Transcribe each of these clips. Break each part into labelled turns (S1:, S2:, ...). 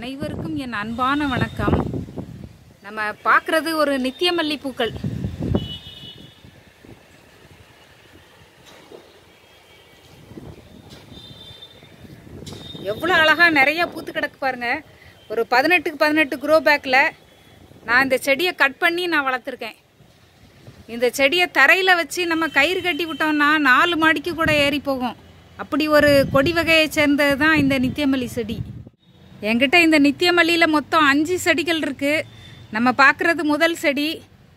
S1: அனைவருக்கும் என் அன்பான வணக்கம் நம்ம பார்க்குறது ஒரு நித்தியமல்லி பூக்கள் எவ்வளோ அழகாக நிறைய பூத்து கிடக்கு பாருங்க ஒரு பதினெட்டுக்கு பதினெட்டு க்ரோ பேக்கில் நான் இந்த செடியை கட் பண்ணி நான் வளர்த்துருக்கேன் இந்த செடியை தரையில் வச்சு நம்ம கயிறு கட்டி விட்டோம்னா நாலு மாடிக்கு கூட ஏறி போகும் அப்படி ஒரு கொடி வகையை சேர்ந்தது தான் இந்த நித்தியமல்லி செடி என்கிட்ட இந்த நித்தியமல்லியில் மொத்தம் அஞ்சு செடிகள் இருக்குது நம்ம பார்க்குறது முதல் செடி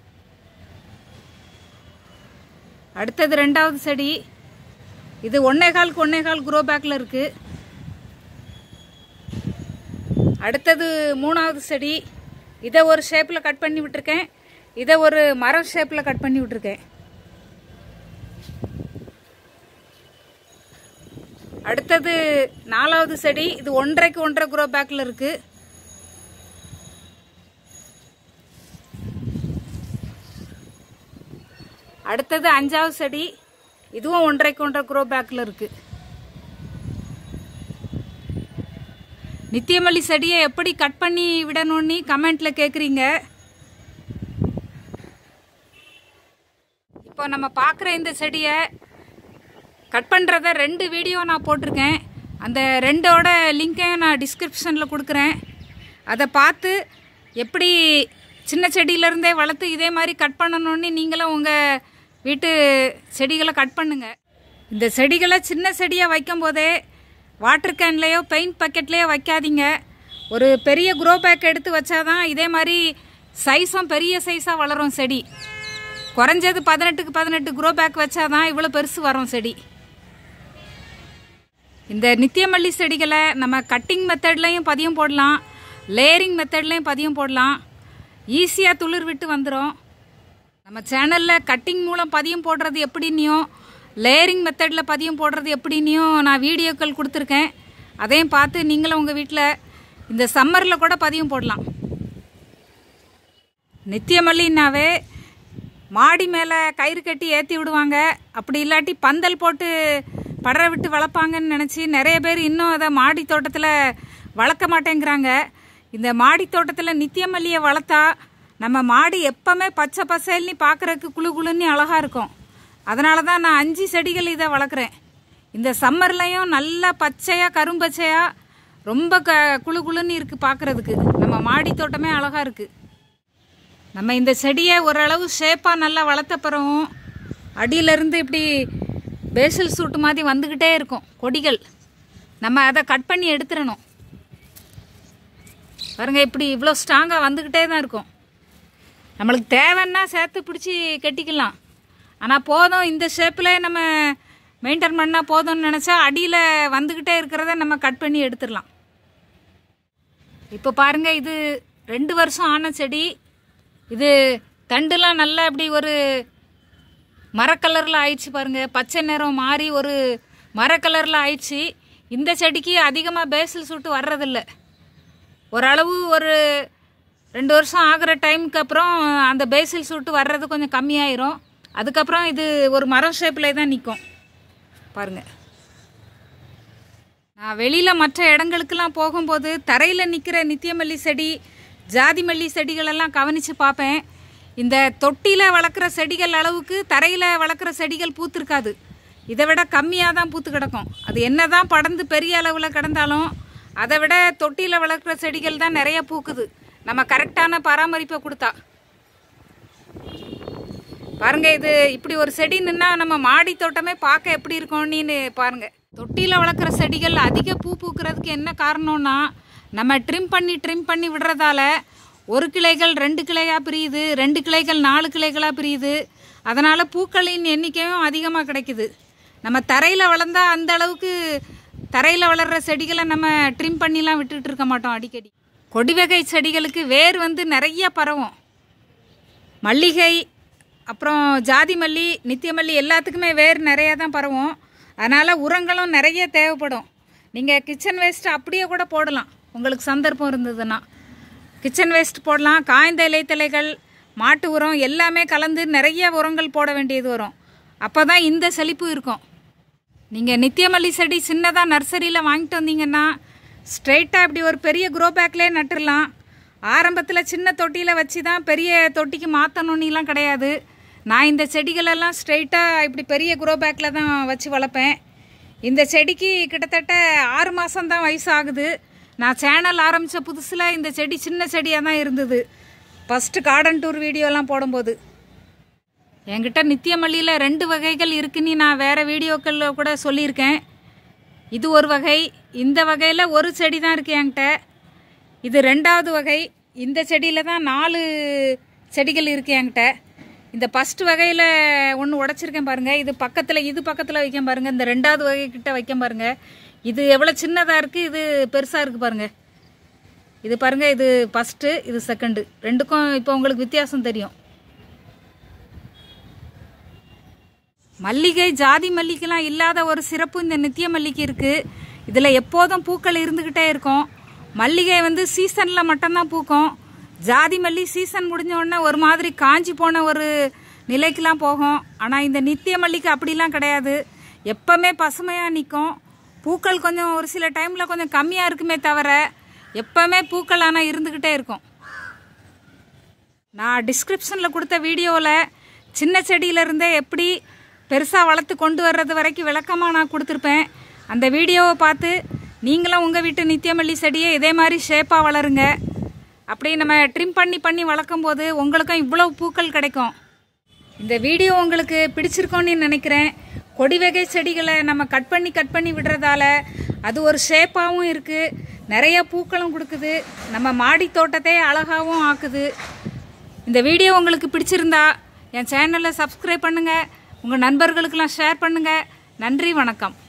S1: அடுத்தது ரெண்டாவது செடி இது ஒன்னே காலுக்கு ஒன்னே கால் குரோ பேக்கில் இருக்குது அடுத்தது மூணாவது செடி இதை ஒரு ஷேப்பில் கட் பண்ணி விட்டுருக்கேன் இதை ஒரு மரம் ஷேப்பில் கட் பண்ணி விட்டுருக்கேன் அடுத்தது நாலாவது செடி இது ஒன்றரைக்கு ஒன்றரை குரோ பேக்கில் இருக்கு அடுத்தது அஞ்சாவது செடி இதுவும் ஒன்றரைக்கு ஒன்றரை குரோ பேக்கில் இருக்கு நித்தியமல்லி செடியை எப்படி கட் பண்ணி விடணும்னு கமெண்ட்ல கேட்குறீங்க இப்போ நம்ம பார்க்குற இந்த செடியை கட் பண்ணுறத ரெண்டு வீடியோ நான் போட்டிருக்கேன் அந்த ரெண்டோட லிங்க்கையும் நான் டிஸ்கிரிப்ஷனில் கொடுக்குறேன் அதை பார்த்து எப்படி சின்ன செடியிலேருந்தே வளர்த்து இதே மாதிரி கட் பண்ணணும்னு நீங்களும் உங்கள் வீட்டு செடிகளை கட் பண்ணுங்க இந்த செடிகளை சின்ன செடியாக வைக்கும் போதே வாட்டர் கேன்லேயோ பெயிண்ட் பக்கெட்லேயோ வைக்காதீங்க ஒரு பெரிய குரோ பேக் எடுத்து வச்சாதான் இதே மாதிரி சைஸும் பெரிய சைஸாக வளரும் செடி குறைஞ்சது பதினெட்டுக்கு பதினெட்டு குரோ பேக் வச்சாதான் இவ்வளோ பெருசு வரும் செடி இந்த நித்தியமல்லி செடிகளை நம்ம கட்டிங் மெத்தட்லையும் பதியம் போடலாம் லேயரிங் மெத்தட்லையும் பதியம் போடலாம் ஈஸியாக துளிர் விட்டு வந்துடும் நம்ம சேனலில் கட்டிங் மூலம் பதியம் போடுறது எப்படின்னியும் லேயரிங் மெத்தடில் பதியம் போடுறது எப்படின்னியும் நான் வீடியோக்கள் கொடுத்துருக்கேன் அதையும் பார்த்து நீங்களும் உங்கள் வீட்டில் இந்த சம்மரில் கூட பதியம் போடலாம் நித்தியமல்லின்னாவே மாடி மேலே கயிறு கட்டி ஏற்றி விடுவாங்க அப்படி இல்லாட்டி பந்தல் போட்டு படர விட்டு வளர்ப்பாங்கன்னு நினச்சி நிறைய பேர் இன்னும் அதை மாடி தோட்டத்தில் வளர்க்க மாட்டேங்கிறாங்க இந்த மாடி தோட்டத்தில் நித்தியமல்லியை வளர்த்தா நம்ம மாடி எப்பவுமே பச்சை பசேல்னு பார்க்குறதுக்கு குளு குளுன்னு அழகாக இருக்கும் அதனால தான் நான் அஞ்சு செடிகள் இதை வளர்க்குறேன் இந்த சம்மர்லையும் நல்லா பச்சையாக கரும்பச்சையாக ரொம்ப க குளு குளுன்னு இருக்குது பார்க்குறதுக்கு நம்ம மாடி தோட்டமே அழகாக இருக்குது நம்ம இந்த செடியை ஓரளவு ஷேப்பாக நல்லா வளர்த்த பிறகும் அடியிலேருந்து இப்படி பேசல் சூட்டு மாதிரி வந்துக்கிட்டே இருக்கும் கொடிகள் நம்ம அதை கட் பண்ணி எடுத்துடணும் பாருங்க இப்படி இவ்வளோ ஸ்ட்ராங்காக வந்துக்கிட்டே தான் இருக்கும் நம்மளுக்கு தேவைன்னா சேர்த்து பிடிச்சி கட்டிக்கலாம் ஆனால் போதும் இந்த ஷேப்பில் நம்ம மெயின்டைன் பண்ணால் போதும்னு நினச்சா அடியில் வந்துக்கிட்டே இருக்கிறத நம்ம கட் பண்ணி எடுத்துடலாம் இப்போ பாருங்கள் இது ரெண்டு வருஷம் ஆன செடி இது தண்டுலாம் நல்லா இப்படி ஒரு மரக்கலரில் ஆயிடுச்சு பாருங்கள் பச்சை நிறம் மாறி ஒரு மரக்கலரில் ஆயிடுச்சு இந்த செடிக்கு அதிகமாக பேசல் சூட்டு வர்றதில்ல ஓரளவு ஒரு ரெண்டு வருஷம் ஆகிற டைமுக்கு அப்புறம் அந்த பேசில் சூட்டு வர்றது கொஞ்சம் கம்மியாயிரும் அதுக்கப்புறம் இது ஒரு மரம் ஷேப்பில் தான் நிற்கும் பாருங்கள் நான் வெளியில் மற்ற இடங்களுக்கெல்லாம் போகும்போது தரையில் நிற்கிற நித்தியமல்லி செடி ஜாதி மல்லி செடிகளெல்லாம் கவனித்து பார்ப்பேன் இந்த தொட்டியில் வளர்க்குற செடிகள் அளவுக்கு தரையில் வளர்க்குற செடிகள் பூத்திருக்காது இதை விட கம்மியாக தான் பூத்து கிடக்கும் அது என்ன தான் படர்ந்து பெரிய அளவில் கிடந்தாலும் அதை விட தொட்டியில் வளர்க்குற செடிகள் தான் நிறைய பூக்குது நம்ம கரெக்டான பராமரிப்பை கொடுத்தா பாருங்க இது இப்படி ஒரு செடி நின்னா நம்ம மாடி தோட்டமே பார்க்க எப்படி இருக்கும்னு பாருங்க தொட்டியில் வளர்க்குற செடிகள் அதிக பூ பூக்கிறதுக்கு என்ன காரணம்னா நம்ம ட்ரிம் பண்ணி ட்ரிம் பண்ணி விடுறதால ஒரு கிளைகள் ரெண்டு கிளையாக பிரியுது ரெண்டு கிளைகள் நாலு கிளைகளாக பிரியுது அதனால் பூக்களின் எண்ணிக்கையும் அதிகமாக கிடைக்குது நம்ம தரையில் வளர்ந்தா அந்த அளவுக்கு தரையில் வளர்கிற செடிகளை நம்ம ட்ரிம் பண்ணிலாம் விட்டுட்டு இருக்க மாட்டோம் அடிக்கடி கொடி வகை செடிகளுக்கு வேர் வந்து நிறைய பரவும் மல்லிகை அப்புறம் ஜாதி மல்லி நித்தியமல்லி எல்லாத்துக்குமே வேர் நிறைய தான் பரவும் அதனால் உரங்களும் நிறைய தேவைப்படும் நீங்கள் கிச்சன் வேஸ்ட் அப்படியே கூட போடலாம் உங்களுக்கு சந்தர்ப்பம் இருந்ததுன்னா கிச்சன் வேஸ்ட் போடலாம் காய்ந்த இலைத்தலைகள் மாட்டு உரம் எல்லாமே கலந்து நிறைய உரங்கள் போட வேண்டியது வரும் அப்போ தான் இந்த செழிப்பு இருக்கும் நீங்கள் நித்தியமல்லி செடி சின்னதாக நர்சரியில் வாங்கிட்டு வந்தீங்கன்னா ஸ்ட்ரைட்டாக இப்படி ஒரு பெரிய க்ரோ பேக்லேயே நட்டுடலாம் ஆரம்பத்தில் சின்ன தொட்டியில் வச்சு தான் பெரிய தொட்டிக்கு மாற்றணுன்னுலாம் கிடையாது நான் இந்த செடிகளெல்லாம் ஸ்ட்ரைட்டாக இப்படி பெரிய க்ரோ பேக்கில் தான் வச்சு வளர்ப்பேன் இந்த செடிக்கு கிட்டத்தட்ட ஆறு மாதம்தான் வயசு ஆகுது நான் சேனல் ஆரம்பித்த புதுசில் இந்த செடி சின்ன செடியாக தான் இருந்தது ஃபஸ்ட்டு கார்டன் டூர் வீடியோலாம் போடும்போது என்கிட்ட நித்திய மல்லியில் ரெண்டு வகைகள் இருக்குன்னு நான் வேறு வீடியோக்களில் கூட சொல்லியிருக்கேன் இது ஒரு வகை இந்த வகையில் ஒரு செடி தான் இருக்குது என்கிட்ட இது ரெண்டாவது வகை இந்த செடியில் தான் நாலு செடிகள் இருக்குது என்கிட்ட இந்த ஃபஸ்ட்டு வகையில் ஒன்று உடச்சிருக்கேன் பாருங்கள் இது பக்கத்தில் இது பக்கத்தில் வைக்க பாருங்கள் இந்த ரெண்டாவது வகை கிட்ட வைக்க பாருங்கள் இது எவ்வளோ சின்னதாக இருக்குது இது பெருசாக இருக்குது பாருங்கள் இது பாருங்கள் இது ஃபஸ்ட்டு இது செகண்டு ரெண்டுக்கும் இப்போ உங்களுக்கு வித்தியாசம் தெரியும் மல்லிகை ஜாதி மல்லிகைலாம் இல்லாத ஒரு சிறப்பு இந்த நித்திய மல்லிகை இருக்குது இதில் எப்போதும் பூக்கள் இருந்துக்கிட்டே இருக்கும் மல்லிகை வந்து சீசனில் மட்டும்தான் பூக்கும் ஜாதி மல்லி சீசன் முடிஞ்ச உடனே ஒரு மாதிரி காஞ்சி போன ஒரு நிலைக்கெலாம் போகும் ஆனால் இந்த நித்திய மல்லிகை அப்படிலாம் கிடையாது எப்பவுமே பசுமையாக நிற்கும் பூக்கள் கொஞ்சம் ஒரு சில டைமில் கொஞ்சம் கம்மியாக இருக்குமே தவிர எப்பவுமே பூக்கள் ஆனால் இருந்துக்கிட்டே இருக்கும் நான் டிஸ்கிரிப்ஷனில் கொடுத்த வீடியோவில் சின்ன செடியிலேருந்தே எப்படி பெருசாக வளர்த்து கொண்டு வர்றது வரைக்கும் விளக்கமாக நான் கொடுத்துருப்பேன் அந்த வீடியோவை பார்த்து நீங்களும் உங்கள் வீட்டு நித்தியமல்லி செடியை இதே மாதிரி ஷேப்பாக வளருங்க அப்படி நம்ம ட்ரிம் பண்ணி பண்ணி வளர்க்கும் போது உங்களுக்கும் இவ்வளோ பூக்கள் கிடைக்கும் இந்த வீடியோ உங்களுக்கு பிடிச்சிருக்கோன்னு நினைக்கிறேன் கொடி வகை செடிகளை நம்ம கட் பண்ணி கட் பண்ணி விடுறதால அது ஒரு ஷேப்பாகவும் இருக்குது நிறைய பூக்களும் கொடுக்குது நம்ம மாடி தோட்டத்தை அழகாகவும் ஆக்குது இந்த வீடியோ உங்களுக்கு பிடிச்சிருந்தா என் சேனலை சப்ஸ்கிரைப் பண்ணுங்கள் உங்கள் நண்பர்களுக்கெல்லாம் ஷேர் பண்ணுங்கள் நன்றி வணக்கம்